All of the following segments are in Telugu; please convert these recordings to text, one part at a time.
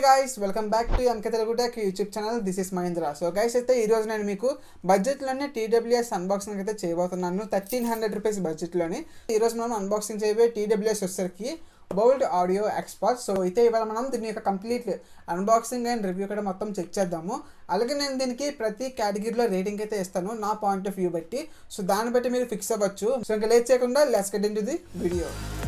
guys welcome back to MK Telugu tech YouTube channel this is Mahendra so guys అయితే ఈ రోజు నేను మీకు బడ్జెట్లోనే టీడబ్ల్యూఎస్ అన్బాక్సింగ్ అయితే చేయబోతున్నాను థర్టీన్ హండ్రెడ్ రూపీస్ బడ్జెట్లోని ఈ రోజు మనం అన్బాక్సింగ్ చేయబోయే టీడబ్ల్యూఎస్ వచ్చేసరికి బౌల్డ్ ఆడియో ఎక్స్పర్ట్ సో అయితే ఇవాళ మనం దీని యొక్క కంప్లీట్ అన్బాక్సింగ్ అండ్ రివ్యూ కూడా మొత్తం చెక్ చేద్దాము అలాగే నేను దీనికి ప్రతి కేటగిరీలో రేటింగ్ అయితే ఇస్తాను నా పాయింట్ ఆఫ్ వ్యూ బట్టి సో దాన్ని బట్టి మీరు ఫిక్స్ అవ్వచ్చు సో ఇంకా లేట్ చేయకుండా let's get into the video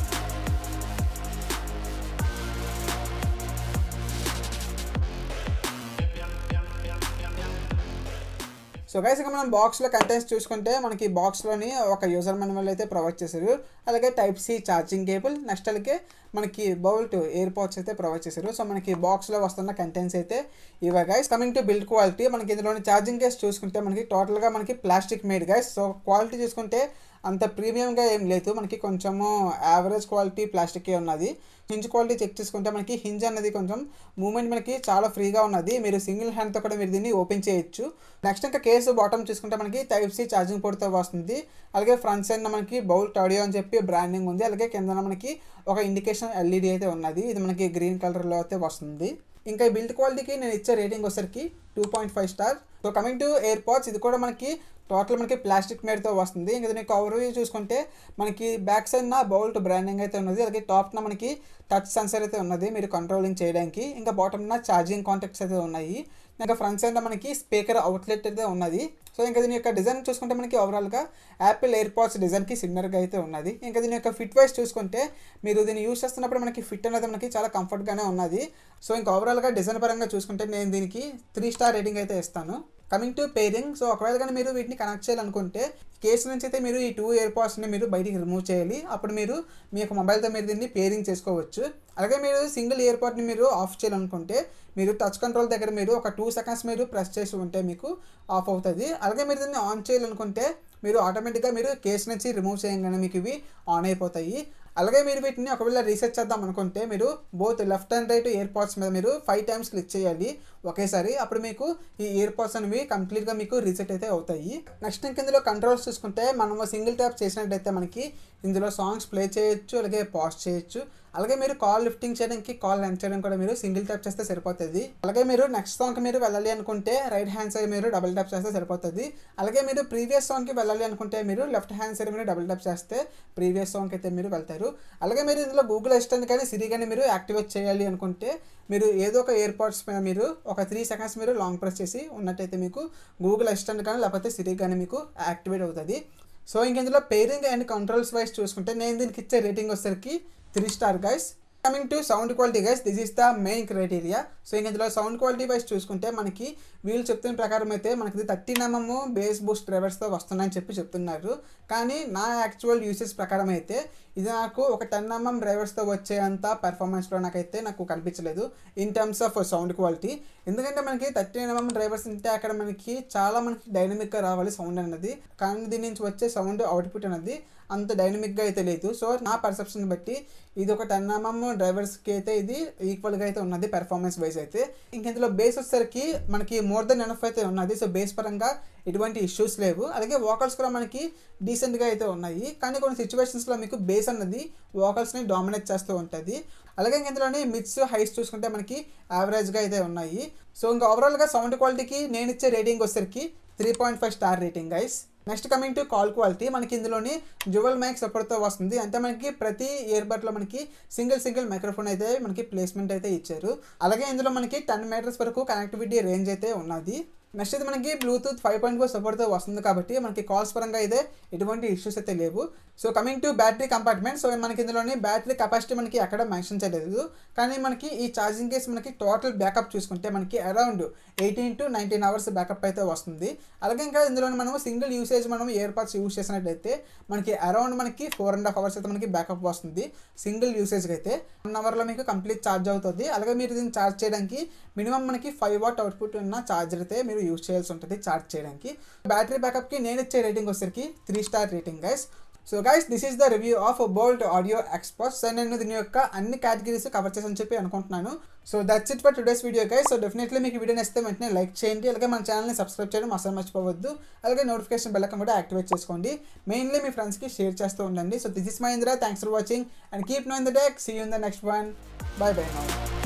so guys ఇక మనం బాక్స్లో కంటెంట్స్ చూసుకుంటే మనకి బాక్స్లోని ఒక యూజర్ మాన్యువల్ అయితే ప్రొవైడ్ చేశారు అలాగే type C charging cable next అలాగే మనకి బౌల్ట్ ఎయిర్ పాడ్స్ అయితే ప్రొవైడ్ చేశారు సో మనకి బాక్స్లో వస్తున్న కంటెంట్స్ అయితే ఇవే guys coming to build quality మనకి ఇందులోని ఛార్జింగ్ కేస్ చూసుకుంటే మనకి టోటల్గా మనకి plastic made guys so quality చూసుకుంటే అంత ప్రీమియంగా ఏం లేదు మనకి కొంచెము యావరేజ్ క్వాలిటీ ప్లాస్టిక్ ఉన్నది హింజ్ క్వాలిటీ చెక్ చేసుకుంటే మనకి హింజ్ అన్నది కొంచెం మూమెంట్ మనకి చాలా ఫ్రీగా ఉన్నది మీరు సింగిల్ హ్యాండ్తో కూడా మీరు దీన్ని ఓపెన్ చేయొచ్చు నెక్స్ట్ ఇంకా కేసు బాటమ్ చూసుకుంటే మనకి టైప్ సి ఛార్జింగ్ పోర్ట్తో వస్తుంది అలాగే ఫ్రంట్ సైడ్ మనకి బౌల్ ఆడియో అని చెప్పి బ్రాండింగ్ ఉంది అలాగే కింద మనకి ఒక ఇండికేషన్ ఎల్ఈడి అయితే ఉన్నది ఇది మనకి గ్రీన్ కలర్లో అయితే వస్తుంది ఇంకా ఈ బిల్డ్ క్వాలిటీకి నేను ఇచ్చే రేటింగ్ వచ్చేసరికి two point five star so coming to air pods ఇది కూడా మనకి టోటల్ మనకి ప్లాస్టిక్ మేడ్తో వస్తుంది ఇంకా దీనికి ఓవర్ వ్యూ చూసుకుంటే మనకి బ్యాక్ సైడ్ నా బౌల్ట్ బ్రాండింగ్ అయితే ఉన్నది అలాగే టాప్న మనకి టచ్ సెన్సర్ అయితే ఉన్నది మీరు కంట్రోలింగ్ చేయడానికి ఇంకా బాటమ్న ఛార్జింగ్ కాంటాక్ట్స్ అయితే ఉన్నాయి ఇంకా ఫ్రంట్ సైడ్ మనకి స్పీకర్ అవుట్లెట్ అయితే ఉన్నది సో ఇంకా దీని యొక్క డిజైన్ చూసుకుంటే మనకి ఓవరాల్గా యాపిల్ ఎయిర్ పాడ్స్ డిజైన్కి సిమిలర్గా అయితే ఉన్నది ఇంకా దీని యొక్క ఫిట్ వైజ్ చూసుకుంటే మీరు దీన్ని యూస్ చేస్తున్నప్పుడు మనకి ఫిట్ అనేది మనకి చాలా కంఫర్ట్గానే ఉన్నది సో ఇంకా ఓవరాల్గా డిజైన్ పరంగా చూసుకుంటే నేను దీనికి త్రీ స్టార్ రేటింగ్ అయితే ఇస్తాను కమింగ్ టు పేరింగ్ సో ఒకవేళ కానీ మీరు వీటిని కనెక్ట్ చేయాలనుకుంటే కేసు నుంచి అయితే మీరు ఈ టూ ఇయర్ పాడ్స్ని మీరు బయటికి రిమూవ్ చేయాలి అప్పుడు మీరు మీ యొక్క మొబైల్తో మీరు దీన్ని పేరింగ్ చేసుకోవచ్చు అలాగే మీరు సింగిల్ ఇయర్ పాడ్ని మీరు ఆఫ్ చేయాలనుకుంటే మీరు టచ్ కంట్రోల్ దగ్గర మీరు ఒక టూ సెకండ్స్ మీరు ప్రెస్ చేసి ఉంటే మీకు ఆఫ్ అవుతుంది అలాగే మీరు దీన్ని ఆన్ చేయాలనుకుంటే మీరు ఆటోమేటిక్గా మీరు కేసు నుంచి రిమూవ్ చేయగానే మీకు ఇవి ఆన్ అయిపోతాయి అలాగే మీరు వీటిని ఒకవేళ రీసెర్చ్ చేద్దాం అనుకుంటే మీరు both left and right ear pods మీద మీరు ఫైవ్ టైమ్స్ క్లిక్ చేయాలి ఒకేసారి అప్పుడు మీకు ఈ ఇయర్ పాడ్స్ అనేవి కంప్లీట్గా మీకు రీసెట్ అయితే అవుతాయి నెక్స్ట్ ఇంక ఇందులో కంట్రోల్స్ చూసుకుంటే మనం సింగిల్ ట్యాప్ చేసినట్టయితే మనకి ఇందులో సాంగ్స్ ప్లే చేయొచ్చు అలాగే పాజ్ చేయొచ్చు అలాగే మీరు కాల్ లిఫ్టింగ్ చేయడానికి కాల్ లంచ్ చేయడం కూడా మీరు సింగిల్ ట్యాప్ చేస్తే సరిపోతుంది అలాగే మీరు నెక్స్ట్ సాంగ్కి మీరు వెళ్ళాలి అనుకుంటే రైట్ హ్యాండ్ సైడ్ మీరు డబుల్ ట్యాప్ చేస్తే సరిపోతుంది అలాగే మీరు ప్రీవియస్ సాంగ్కి వెళ్ళాలి అనుకుంటే మీరు లెఫ్ట్ హ్యాండ్ సైడ్ మీరు డబుల్ ట్యాప్ చేస్తే ప్రీవియస్ సాంగ్కి అయితే మీరు వెళ్తారు అలాగే మీరు ఇందులో గూగుల్ అసిస్టెంట్ కానీ సిరి కానీ మీరు యాక్టివేట్ చేయాలి అనుకుంటే మీరు ఏదో ఒక ఇయర్ పాడ్స్ మీద మీరు ఒక త్రీ సెకండ్స్ మీరు లాంగ్ ప్రెస్ చేసి ఉన్నట్టయితే మీకు గూగుల్ అసిస్టెంట్ కానీ లేకపోతే సిరి కానీ మీకు యాక్టివేట్ అవుతుంది సో ఇంక ఇందులో పేరింగ్ అండ్ కంట్రోల్స్ వైజ్ చూసుకుంటే నేను దీనికి ఇచ్చే రేటింగ్ వచ్చేసరికి three star guys coming to sound quality guys this is the main criteria so ఇంక ఇందులో సౌండ్ క్వాలిటీ వైజ్ చూసుకుంటే మనకి వీళ్ళు చెప్తున్న ప్రకారం అయితే మనకి థర్టీన్ ఎంఎం బేస్ బూస్ట్ డ్రైవర్స్తో వస్తున్నాయని చెప్పి చెప్తున్నారు కానీ నా యాక్చువల్ యూసేజ్ ప్రకారం అయితే ఇది నాకు ఒక టెన్ ఎంఎం డ్రైవర్స్తో వచ్చేంత పెర్ఫార్మెన్స్లో నాకైతే నాకు కనిపించలేదు in terms of sound quality ఎందుకంటే మనకి థర్టీన్ ఎంఎం డ్రైవర్స్ ఉంటే అక్కడ మనకి చాలా మనకి డైనమిక్గా రావాలి సౌండ్ అన్నది కానీ దీని నుంచి వచ్చే సౌండ్ అవుట్పుట్ అనేది అంత డైనమిక్గా అయితే లేదు సో నా పర్సెప్షన్ బట్టి ఇది ఒక టెన్ ఎంఎం డ్రైవర్స్కి అయితే ఇది ఈక్వల్గా అయితే ఉన్నది పెర్ఫార్మెన్స్ వైజ్ అయితే ఇంక ఇందులో బేస్ వచ్చేసరికి మనకి మోర్ దెన్ ఎనఫ్ అయితే ఉన్నది సో బేస్ పరంగా ఎటువంటి ఇష్యూస్ లేవు అలాగే వోకల్స్ కూడా మనకి డీసెంట్గా అయితే ఉన్నాయి కానీ కొన్ని సిచ్యువేషన్స్లో మీకు బేస్ అన్నది వోకల్స్ని డామినేట్ చేస్తూ ఉంటుంది అలాగే ఇందులోని మిడ్స్ హైస్ చూసుకుంటే మనకి యావరేజ్గా అయితే ఉన్నాయి సో ఇంకా ఓవరాల్గా సౌండ్ క్వాలిటీకి నేను ఇచ్చే రేటింగ్ వచ్చేసరికి three point five star rating guys next coming to call quality మనకి ఇందులోని జువల్ మైక్ సపోర్ట్తో వస్తుంది అంటే మనకి ప్రతి ఇయర్బడ్లో మనకి సింగిల్ సింగిల్ మైక్రోఫోన్ అయితే మనకి ప్లేస్మెంట్ అయితే ఇచ్చారు అలాగే ఇందులో మనకి టెన్ మీటర్స్ వరకు కనెక్టివిటీ రేంజ్ అయితే ఉన్నది నెక్స్ట్ ఇది మనకి బ్లూటూత్ ఫైవ్ పాయింట్ ఫోర్ సపోర్ట్తో వస్తుంది కాబట్టి మనకి కాల్స్ పరంగా అయితే ఎటువంటి ఇష్యూస్ అయితే లేవు so coming to battery compartment so మనకి ఇందులోని బ్యాటరీ కెపాసిటీ మనకి ఎక్కడ మెన్షన్ చేయలేదు కానీ మనకి ఈ ఛార్జింగ్ కేస్ మనకి టోటల్ బ్యాకప్ చూసుకుంటే మనకి around eighteen to nineteen hours backup అయితే వస్తుంది అలాగే ఇంకా ఇందులోని మనం సింగిల్ యూసేజ్ మనం ఇయర్ పాడ్స్ యూస్ చేసినట్టయితే మనకి అరౌండ్ మనకి ఫోర్ అండ్ హాఫ్ అవర్స్ అయితే మనకి బ్యాకప్ వస్తుంది సింగిల్ యూసేజ్కి అయితే వన్ అవర్లో మీకు కంప్లీట్ ఛార్జ్ అవుతుంది అలాగే మీరు దీన్ని ఛార్జ్ చేయడానికి మినిమం మనకి ఫైవ్ వాట్ అవుట్పుట్ ఉన్న ఛార్జర్ అయితే మీరు యూస్ చేయాల్సి ఉంటుంది ఛార్జ్ చేయడానికి బ్యాటరీ బ్యాకప్కి నేను ఇచ్చే రేటింగ్ వచ్చేసరికి three star rating guys so guys this is the review of Boult audio experts so నేను దీని యొక్క అన్ని కేటగిరీస్ కవర్ చేసని చెప్పి అనుకుంటున్నాను so that's it for today's video guys so definitely మీకు వీడియో నచ్చితే వెంటనే లైక్ చేయండి అలాగే మన ఛానల్ని సబ్స్క్రైబ్ చేయడం అసలు మర్చిపోవద్దు అలాగే నోటిఫికేషన్ బెల్లకం కూడా యాక్టివేట్ చేసుకోండి మెయిన్లీ మీ ఫ్రెండ్స్కి షేర్ చేస్తూ ఉండండి so this is Mahendra thanks for watching and keep know in the deck see you in the next one bye bye now